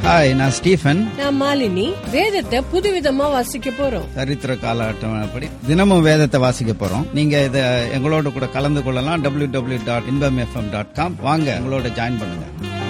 hi நான் Stephen நான் மாலினி வேதத்தை புதுவிதமா வாசிக்க போறோம் சரித்திர கால அட்டவணைப்படி தினமும் வேதத்தை வாசிக்க போறோம் நீங்க இத எங்களோட கூட கலந்து கொள்ளலாம் W W dot Inbam FM dot com வாங்க எங்களோட ஜாயின் பண்ணுங்க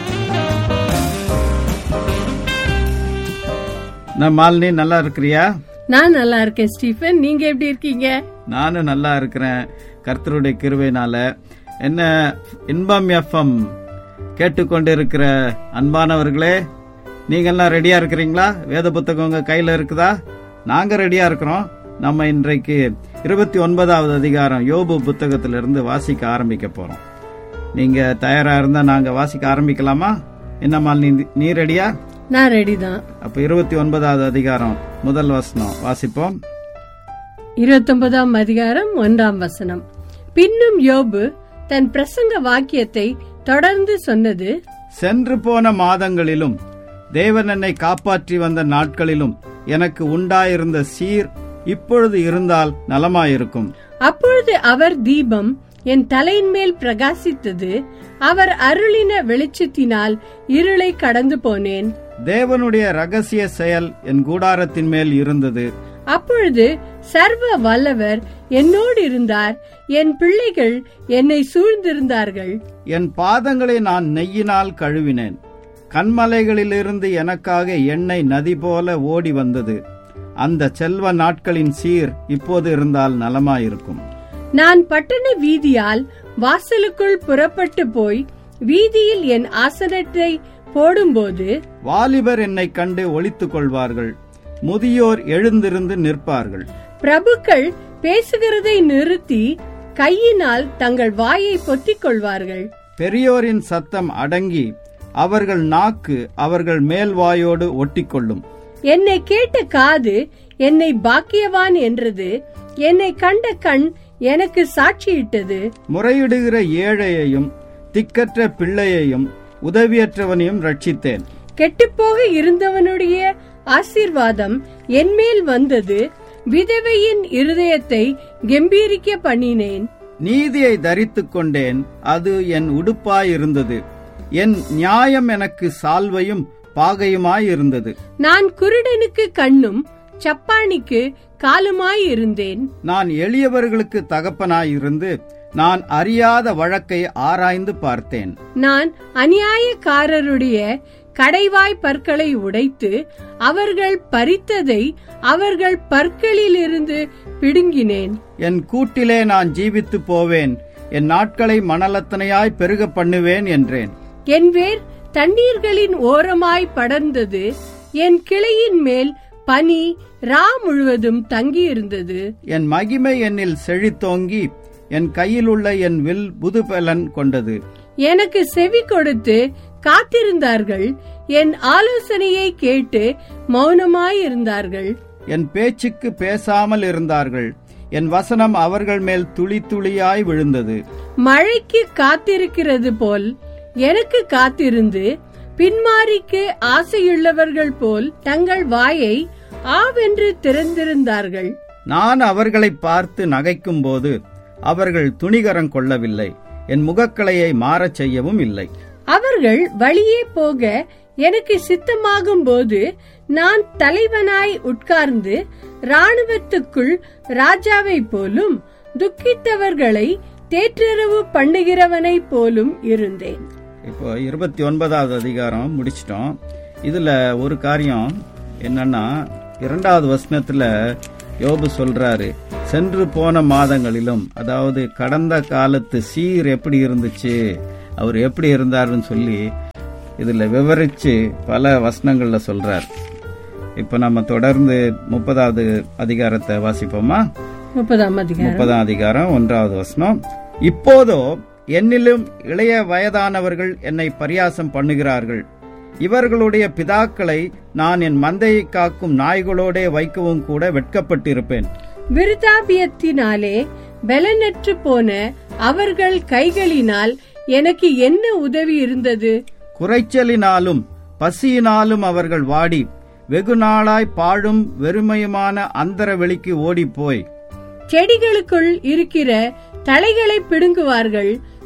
நான் மாலினி நல்லா இருக்கிறியா நான் நல்லா இருக்கேன் ஸ்டீஃபன் நீங்க எப்படி இருக்கீங்க நானும் நல்லா இருக்கிறேன் கர்த்தருடைய கிருபையினால என்ன இன்பம் எஃப்எம் கேட்டுக்கொண்டு இருக்கிற அன்பானவர்களே நீங்க எல்லாம் ரெடியா இருக்கிறீங்களா வேத புத்தகம் உங்க கையில இருக்குதா நாங்க ரெடியா இருக்கிறோம் நம்ம இன்றைக்கு இருபத்தி ஒன்பதாவது அதிகாரம் யோபு புத்தகத்திலிருந்து வாசிக்க ஆரம்பிக்க போறோம் நீங்க தயாரா இருந்தா நாங்க வாசிக்க ஆரம்பிக்கலாமா என்னம்மா நீ நீ ரெடியா நான் ரெடி தான் அப்ப இருபத்தி ஒன்பதாவது அதிகாரம் முதல் வசனம் வாசிப்போம் இருபத்தொன்பதாம் அதிகாரம் ஒன்றாம் வசனம் பின்னும் யோபு தன் பிரசங்க வாக்கியத்தை தொடர்ந்து சொன்னது சென்று போன மாதங்களிலும் தேவன் என்னை காப்பாற்றி வந்த நாட்களிலும் எனக்கு உண்டாயிருந்த சீர் இப்பொழுது இருந்தால் நலமாயிருக்கும் அப்பொழுது அவர் தீபம் என் தலையின் மேல் பிரகாசித்தது அவர் அருளின வெளிச்சத்தினால் இருளை கடந்து போனேன் தேவனுடைய ரகசிய செயல் என் கூடாரத்தின் மேல் இருந்தது அப்பொழுது சர்வ வல்லவர் என்னோடு இருந்தார் என் பிள்ளைகள் என்னை சூழ்ந்திருந்தார்கள் என் பாதங்களை நான் நெய்யினால் கழுவினேன் கண்மலைகளிலிருந்து எனக்காக எண்ணெய் நதி போல ஓடி வந்தது அந்த செல்வ நாட்களின் சீர் இப்போது இருந்தால் நலமாயிருக்கும் நான் பட்டண வீதியால் வாசலுக்குள் புறப்பட்டு போய் வீதியில் என் ஆசனத்தை போடும்போது வாலிபர் என்னை கண்டு ஒளித்துக் கொள்வார்கள் முதியோர் எழுந்திருந்து நிற்பார்கள் பிரபுக்கள் பேசுகிறதை நிறுத்தி கையினால் தங்கள் வாயை பொத்திக் கொள்வார்கள் பெரியோரின் சத்தம் அடங்கி அவர்கள் நாக்கு அவர்கள் மேல் வாயோடு ஒட்டிக்கொள்ளும் என்னை கேட்ட காது என்னை பாக்கியவான் என்றது என்னை கண்ட கண் எனக்கு சாட்சியிட்டது முறையிடுகிற ஏழையையும் திக்கற்ற பிள்ளையையும் உதவியற்றவனையும் ரட்சித்தேன் கெட்டுப்போக இருந்தவனுடைய ஆசீர்வாதம் என்மேல் வந்தது விதவையின் இருதயத்தை கெம்பீரிக்க பண்ணினேன் நீதியை தரித்துக் கொண்டேன் அது என் உடுப்பாயிருந்தது என் நியாயம் எனக்கு சால்வையும் பாகையுமாயிருந்தது நான் குருடனுக்கு கண்ணும் சப்பாணிக்கு காலுமாய் இருந்தேன் நான் எளியவர்களுக்கு தகப்பனாயிருந்து நான் அறியாத வழக்கை ஆராய்ந்து பார்த்தேன் நான் அநியாயக்காரருடைய கடைவாய் பற்களை உடைத்து அவர்கள் பறித்ததை அவர்கள் பற்களிலிருந்து பிடுங்கினேன் என் கூட்டிலே நான் ஜீவித்து போவேன் என் நாட்களை மணலத்தனையாய் பெருக பண்ணுவேன் என்றேன் என் வேர் தண்ணீர்களின் ஓரமாய் படர்ந்தது என் கிளையின் மேல் பனி ரா முழுவதும் தங்கியிருந்தது என் மகிமை என்னில் செழித்தோங்கி என் கையில் உள்ள என் வில் புதுபலன் கொண்டது எனக்கு செவி கொடுத்து காத்திருந்தார்கள் என் ஆலோசனையை கேட்டு மௌனமாயிருந்தார்கள் என் பேச்சுக்கு பேசாமல் இருந்தார்கள் என் வசனம் அவர்கள் மேல் துளி துளியாய் விழுந்தது மழைக்கு காத்திருக்கிறது போல் எனக்கு காத்திருந்து பின்மாரிக்கு ஆசையுள்ளவர்கள் போல் தங்கள் வாயை ஆவென்று திறந்திருந்தார்கள் நான் அவர்களை பார்த்து நகைக்கும்போது அவர்கள் துணிகரம் கொள்ளவில்லை என் முகக்கலையை மாறச் செய்யவும் இல்லை அவர்கள் வழியே போக எனக்கு சித்தமாகும் போது நான் தலைவனாய் உட்கார்ந்து ராணுவத்துக்குள் ராஜாவை போலும் துக்கித்தவர்களை தேற்றரவு பண்ணுகிறவனை போலும் இருந்தேன் இப்போ இருபத்தி ஒன்பதாவது அதிகாரம் முடிச்சிட்டோம் இதுல ஒரு காரியம் என்னன்னா இரண்டாவது வசனத்துல யோபு சொல்றாரு சென்று போன மாதங்களிலும் அதாவது கடந்த காலத்து சீர் எப்படி இருந்துச்சு அவர் எப்படி இருந்தாருன்னு சொல்லி இதுல விவரிச்சு பல வசனங்கள்ல சொல்றார் இப்போ நம்ம தொடர்ந்து முப்பதாவது அதிகாரத்தை வாசிப்போமா முப்பதாம் அதிகாரம் முப்பதாம் அதிகாரம் ஒன்றாவது வசனம் இப்போதோ என்னிலும் இளைய வயதானவர்கள் என்னை பரியாசம் பண்ணுகிறார்கள் இவர்களுடைய பிதாக்களை நான் என் மந்தையை காக்கும் நாய்களோடே வைக்கவும் கூட வெட்கப்பட்டிருப்பேன் விருதாபியத்தினாலே பலனற்று போன அவர்கள் கைகளினால் எனக்கு என்ன உதவி இருந்தது குறைச்சலினாலும் பசியினாலும் அவர்கள் வாடி வெகு நாளாய் பாழும் வெறுமையுமான அந்தர வெளிக்கு ஓடிப்போய் செடிகளுக்குள் இருக்கிற தலைகளை பிடுங்குவார்கள்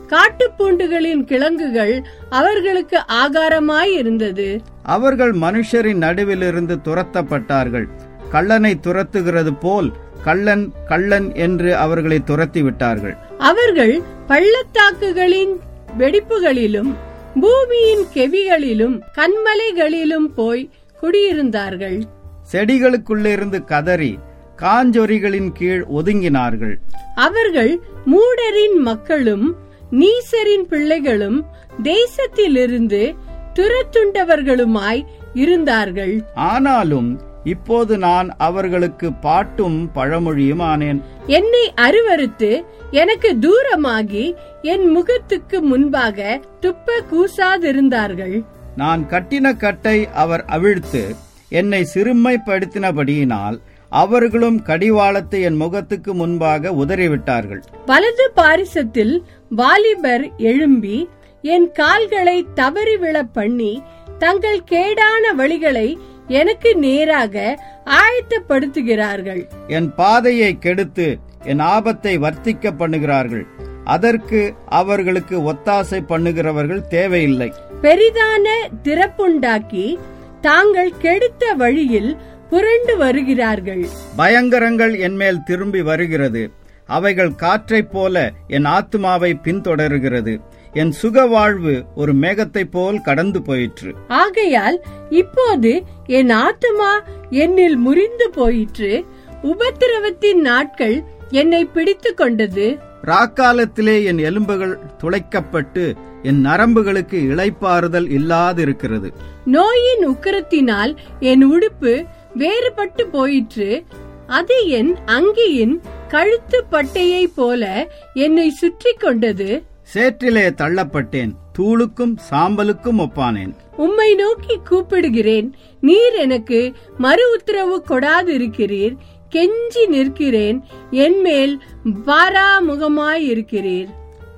காட்டுப்பூண்டுகளின் கிழங்குகள் அவர்களுக்கு ஆகாரமாய் இருந்தது அவர்கள் மனுஷரின் நடுவிலிருந்து துரத்தப்பட்டார்கள் கள்ளனை துரத்துகிறது போல் கள்ளன் கள்ளன் என்று அவர்களை துரத்தி விட்டார்கள் அவர்கள் பள்ளத்தாக்குகளின் வெடிப்புகளிலும் பூமியின் கெவிகளிலும் கண்மலைகளிலும் போய் குடியிருந்தார்கள் செடிகளுக்குள்ளிருந்து கதறி காஞ்சொரிகளின் கீழ் ஒதுங்கினார்கள் அவர்கள் மூடரின் மக்களும் நீசரின் பிள்ளைகளும் தேசத்திலிருந்து துரத்துண்டவர்களுமாய் இருந்தார்கள் ஆனாலும் இப்போது நான் அவர்களுக்கு பாட்டும் பழமொழியும் ஆனேன் என்னை அருவருத்து எனக்கு தூரமாகி என் முகத்துக்கு முன்பாக துப்ப கூசாதிருந்தார்கள் நான் கட்டின கட்டை அவர் அவிழ்த்து என்னை சிறுமைப்படுத்தினபடியினால் அவர்களும் கடிவாளத்தை என் முகத்துக்கு முன்பாக உதறிவிட்டார்கள் வலது பாரிசத்தில் வாலிபர் எழும்பி என் கால்களை தவறி விழ பண்ணி தங்கள் கேடான வழிகளை எனக்கு நேராக ஆயத்தப்படுத்துகிறார்கள் என் பாதையை கெடுத்து என் ஆபத்தை வர்த்திக்க பண்ணுகிறார்கள் அதற்கு அவர்களுக்கு ஒத்தாசை பண்ணுகிறவர்கள் தேவையில்லை பெரிதான திறப்புண்டாக்கி தாங்கள் கெடுத்த வழியில் புரண்டு வருகிறார்கள் பயங்கரங்கள் என்மேல் திரும்பி வருகிறது அவைகள் காற்றைப் போல என் ஆத்துமாவை பின்தொடருகிறது என் சுக வாழ்வு ஒரு மேகத்தைப் போல் கடந்து போயிற்று ஆகையால் இப்போது என் ஆத்துமா என்னில் முறிந்து போயிற்று உபத்திரவத்தின் நாட்கள் என்னை பிடித்துக் கொண்டது ராக்காலத்திலே என் எலும்புகள் துளைக்கப்பட்டு என் நரம்புகளுக்கு இளைப்பாறுதல் இல்லாதிருக்கிறது நோயின் உக்கிரத்தினால் என் உடுப்பு வேறுபட்டு போயிற்று அது என் அங்கியின் கழுத்து பட்டையை போல என்னை சுற்றி கொண்டது சேற்றிலே தள்ளப்பட்டேன் தூளுக்கும் சாம்பலுக்கும் ஒப்பானேன் உம்மை நோக்கி கூப்பிடுகிறேன் நீர் எனக்கு மறு உத்தரவு கொடாதிருக்கிறீர் கெஞ்சி நிற்கிறேன் என்மேல் பாராமுகமாயிருக்கிறீர்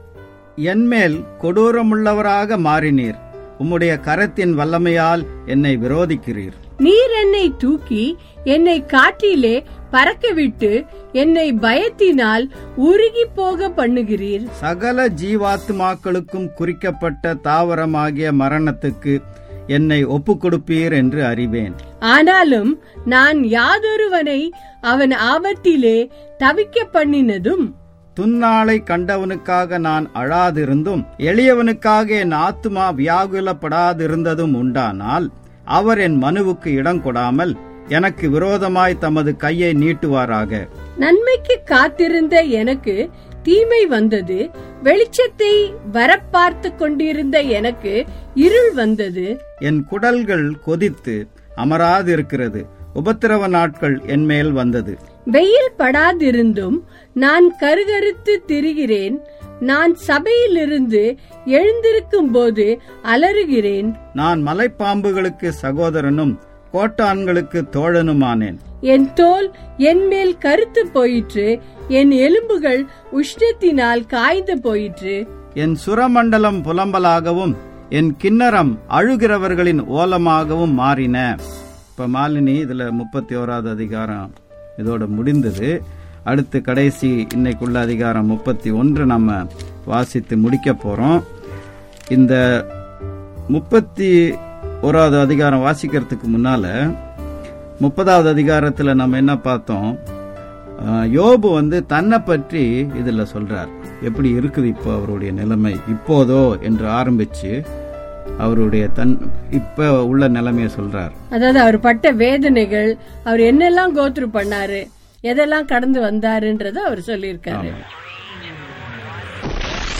என்மேல் கொடூரமுள்ளவராக மாறினீர் உம்முடைய கரத்தின் வல்லமையால் என்னை விரோதிக்கிறீர் நீர் என்னை தூக்கி என்னை காற்றிலே பறக்கவிட்டு என்னை பயத்தினால் உருகி போக பண்ணுகிறீர் சகல ஜீவாத்மாக்களுக்கும் குறிக்கப்பட்ட தாவரமாகிய மரணத்துக்கு என்னை ஒப்புக் கொடுப்பீர் என்று அறிவேன் ஆனாலும் நான் யாதொருவனை அவன் ஆபத்திலே தவிக்க பண்ணினதும் துன்னாளை கண்டவனுக்காக நான் அழாதிருந்தும் எளியவனுக்காக என் ஆத்துமா வியாகுலப்படாதிருந்ததும் உண்டானால் அவர் என் மனுவுக்கு இடம் கொடாமல் எனக்கு விரோதமாய் தமது கையை நீட்டுவாராக நன்மைக்கு காத்திருந்த எனக்கு தீமை வந்தது வெளிச்சத்தை வரப்பார்த்து கொண்டிருந்த எனக்கு இருள் வந்தது என் குடல்கள் கொதித்து அமராதிருக்கிறது உபத்திரவ நாட்கள் என் மேல் வந்தது வெயில் படாதிருந்தும் நான் கருகருத்து திரிகிறேன் நான் சபையிலிருந்து எழுந்திருக்கும் போது அலறுகிறேன் நான் மலைப்பாம்புகளுக்கு சகோதரனும் கோட்டான்களுக்கு தோழனுமானேன் என் தோல் என் மேல் கருத்து போயிற்று என் எலும்புகள் உஷ்ணத்தினால் காய்ந்து போயிற்று என் சுரமண்டலம் புலம்பலாகவும் என் கிண்ணறம் அழுகிறவர்களின் ஓலமாகவும் மாறின இப்ப மாலினி இதுல முப்பத்தி ஓராவது அதிகாரம் இதோட முடிந்தது அடுத்து கடைசி இன்னைக்குள்ள அதிகாரம் முப்பத்தி ஒன்று நம்ம வாசித்து முடிக்க போறோம் இந்த முப்பத்தி ஓராவது அதிகாரம் வாசிக்கிறதுக்கு முன்னால முப்பதாவது அதிகாரத்துல நம்ம என்ன பார்த்தோம் அஹ், யோபு வந்து தன்னை பற்றி இதுல சொல்றார் எப்படி இருக்குது இப்போ அவருடைய நிலைமை இப்போதோ என்று ஆரம்பிச்சு அவருடைய தன் இப்ப உள்ள நிலைமையை சொல்றார் அதாவது அவர் பட்ட வேதனைகள் அவர் என்னெல்லாம் கோத்ரு பண்ணாரு எதெல்லாம் கடந்து வந்தாருன்றத அவர் சொல்லியிருக்காரு